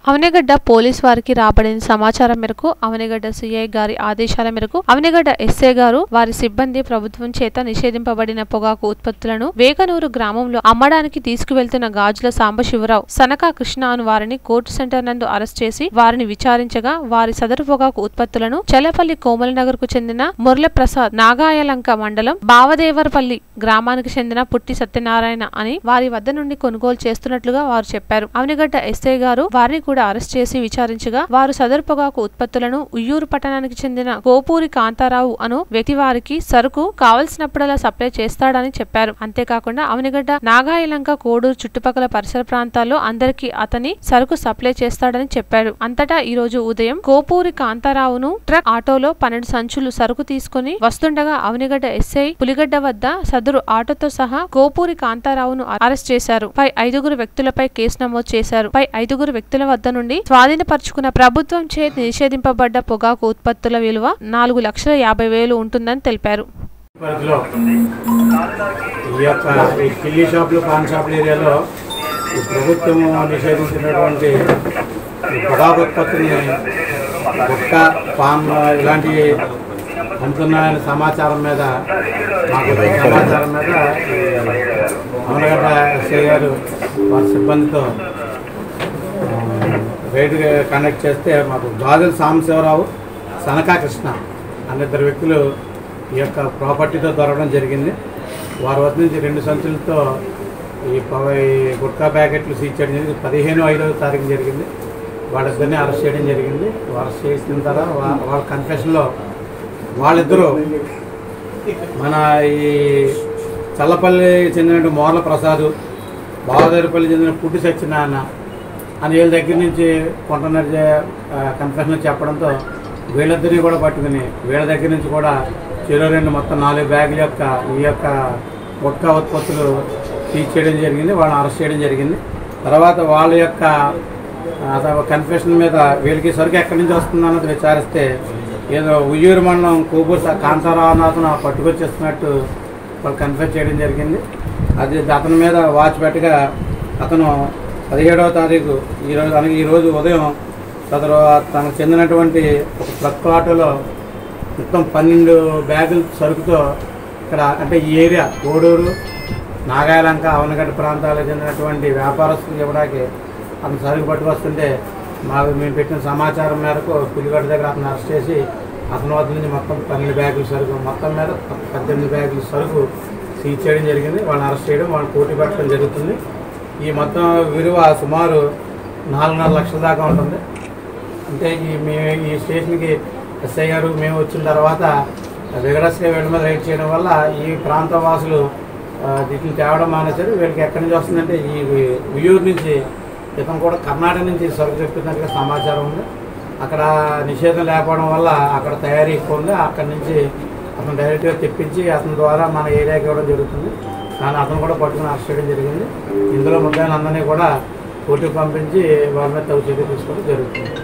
Avanigadda police వారికి రాబడిన సమాచారం మేరకు అవనిగడ్డ సిఐ గారి ఆదేశాల మేరకు అవనిగడ్డ ఎస్ఐ గారు వారి సిబ్బంది ప్రభుత్వం చేత నిషేధింపబడిన పొగాకు ఉత్పత్తులను వేగనూరు గ్రామంలో అమ్మడానికి తీసుకువెళ్తున్న గాజుల సాంబశివరావు సనకా కృష్ణ అను వారిని కోర్టు సెంటర్ నందు అరెస్ట్ చేసి వారిని విచారించగా వారి సదరు పొగాకు ఉత్పత్తులను చలపల్లి కోమలనగర్ కు చెందిన మురళ ప్రసాద్ నాగాయలంక మండలం బావదేవరపల్లి గ్రామానికి చెందిన పుట్టి సత్యనారాయణ అని వారి వద్ద నుండి కొనుగోలు చేస్తున్నట్లుగా వారు చెప్పారు అవనిగడ్డ ఎస్ఐ గారు వారిని కూడా అరెస్ట్ చేసి విచారించగా వారు సదరు పొగాకు ఉత్పత్తులను ఉయ్యూరు పట్టణానికి చెందిన గోపూరి కాంతారావు అను వ్యక్తి వారికి సరుకు కావలసినప్పుడల్లా సప్లై చేస్తాడని చెప్పారు అంతేకాకుండా అవనిగడ్డ నాగాయలంక కోడూరు చుట్టుపక్కల పరిసర ప్రాంతాల్లో అందరికీ అతని సరుకు సప్లై చేస్తాడని చెప్పారు అంతటా ఈ రోజు ఉదయం గోపూరి కాంతారావును ట్రక్ ఆటోలో పన్నెండు సంచులు సరుకు తీసుకుని వస్తుండగా అవనిగడ్డ ఎస్ఐ పులిగడ్డ వద్ద సదరు ఆటోతో సహా గోపూరి కాంతారావును అరెస్ట్ చేశారు పై ఐదుగురు వ్యక్తులపై కేసు నమోదు చేశారు పై ఐదుగురు వ్యక్తుల వద్ద నుండి స్వాధీనపరుచుకున్న ప్రభుత్వం చే నిషేధింపబడ్డ పొగాకు ఉత్పత్తుల విలువ నాలుగు లక్షల యాభై వేలు ఉంటుందని తెలిపారు పరిధిలో ఈ యొక్క ఈ కిల్లీ షాపులు పాన్ షాపుల ఏరియాలో ఈ ప్రభుత్వం నిషేధించినటువంటి ఈ పొగాకు ఉత్పత్తిని గుట్కా పాన్ ఇలాంటివి అమ్ముతున్నాయనే సమాచారం మీద మాకు వచ్చిన సమాచారం మీద ఈ అమలగడ్డ ఎస్ఐ గారు వారి సిబ్బందితో ఆ, రైడ్ కండక్ట్ చేస్తే మాకు గాజుల సాంబశివరావు సనకా కృష్ణ అనే ఇద్దరు వ్యక్తులు ఈ యొక్క ప్రాపర్టీతో దొరకడం జరిగింది వారి వద్ద నుంచి రెండు సంచులతో ఈ పవ- ఈ గుట్కా ప్యాకెట్లు సీజ్ చేయడం జరిగింది పదిహేను ఐదవ తారీఖు జరిగింది వాళ్ళిద్దరిని అరెస్ట్ చేయడం జరిగింది అరెస్ట్ చేసిన తర్వాత వా- వాళ్ళ కన్ఫెషన్లో వాళ్ళిద్దరూ మన ఈ చల్లపల్లి చెందిన మోర్ల ప్రసాద్ బావదేరుపల్లి చెందిన పుట్టి సత్యనారాయణ అని వీళ్ళ దగ్గర నుంచి కొంటున్నది కన్ఫెషన్ చెప్పడంతో వీళ్ళిద్దరిని కూడా పట్టుకుని వీళ్ళ దగ్గర నుంచి కూడా చెరో రెండు మొత్తం నాలుగు బ్యాగుల యొక్క ఈ యొక్క గుట్కా ఉత్పత్తులు సీజ్ చేయడం జరిగింది వాళ్ళని అరెస్ట్ చేయడం జరిగింది తర్వాత వాళ్ళ యొక్క కన్ఫెషన్ మీద వీళ్ళకి సరుకు ఎక్కడి నుంచి వస్తుంది అన్నది విచారిస్తే ఏదో ఉయ్యూరు మండలం కోబూర్ కాంతారావునాథను పట్టుకొచ్చేస్తున్నట్టు వాళ్ళు కన్ఫెస్ చేయడం జరిగింది అది అతని మీద వాచ్ పెట్టగా అతను పదిహేడవ తారీఖు ఈరోజు అనగా ఈరోజు ఉదయం సదరు తనకు చెందినటువంటి ఒక ట్రక్ ఆటోలో మొత్తం పన్నెండు బ్యాగుల సరుకుతో ఇక్కడ అంటే ఈ ఏరియా కోడూరు నాగాయలంక అవనగడ్డ ప్రాంతాలకు చెందినటువంటి వ్యాపారస్తులకు ఇవ్వడానికి అతను సరుకు పట్టుకొస్తుంటే మాకు మేము పెట్టిన సమాచారం మేరకు పులిగడ్డ దగ్గర అతను అరెస్ట్ చేసి అతని వద్ద నుంచి మొత్తం పన్నెండు బ్యాగుల సరుకు మొత్తం మీద పద్దెనిమిది బ్యాగుల సరుకు సీజ్ చేయడం జరిగింది వాళ్ళని అరెస్ట్ చేయడం వాళ్ళని పోటీ పెట్టడం జరుగుతుంది ఈ మొత్తం విలువ సుమారు నాలుగున్నర లక్షల దాకా ఉంటుంది అంటే ఈ మేము ఈ స్టేషన్కి ఎస్ఐ గారు మేము వచ్చిన తర్వాత విగరస్గా వీళ్ళ మీద రైడ్ చేయడం వల్ల ఈ ప్రాంత వాసులు ఆ, వీటిని తేవడం మానేశారు వీళ్ళకి ఎక్కడి నుంచి వస్తుందంటే ఈ ఉయ్యూరు నుంచి ఇతను కూడా కర్ణాటక నుంచి సరుకు చెప్తున్నట్టుగా సమాచారం ఉంది అక్కడ నిషేధం లేకపోవడం వల్ల అక్కడ తయారీ ఎక్కువ ఉంది అక్కడి నుంచి అతను డైరెక్ట్గా తెప్పించి అతని ద్వారా మన ఏరియాకి ఇవ్వడం జరుగుతుంది కానీ అతను కూడా పట్టుకుని అరెస్ట్ చేయడం జరిగింది ఇందులో ముద్దాయిలందరినీ కూడా కోర్టుకు పంపించి వాళ్ళ మీద తగు చర్య తీసుకోవడం జరుగుతుంది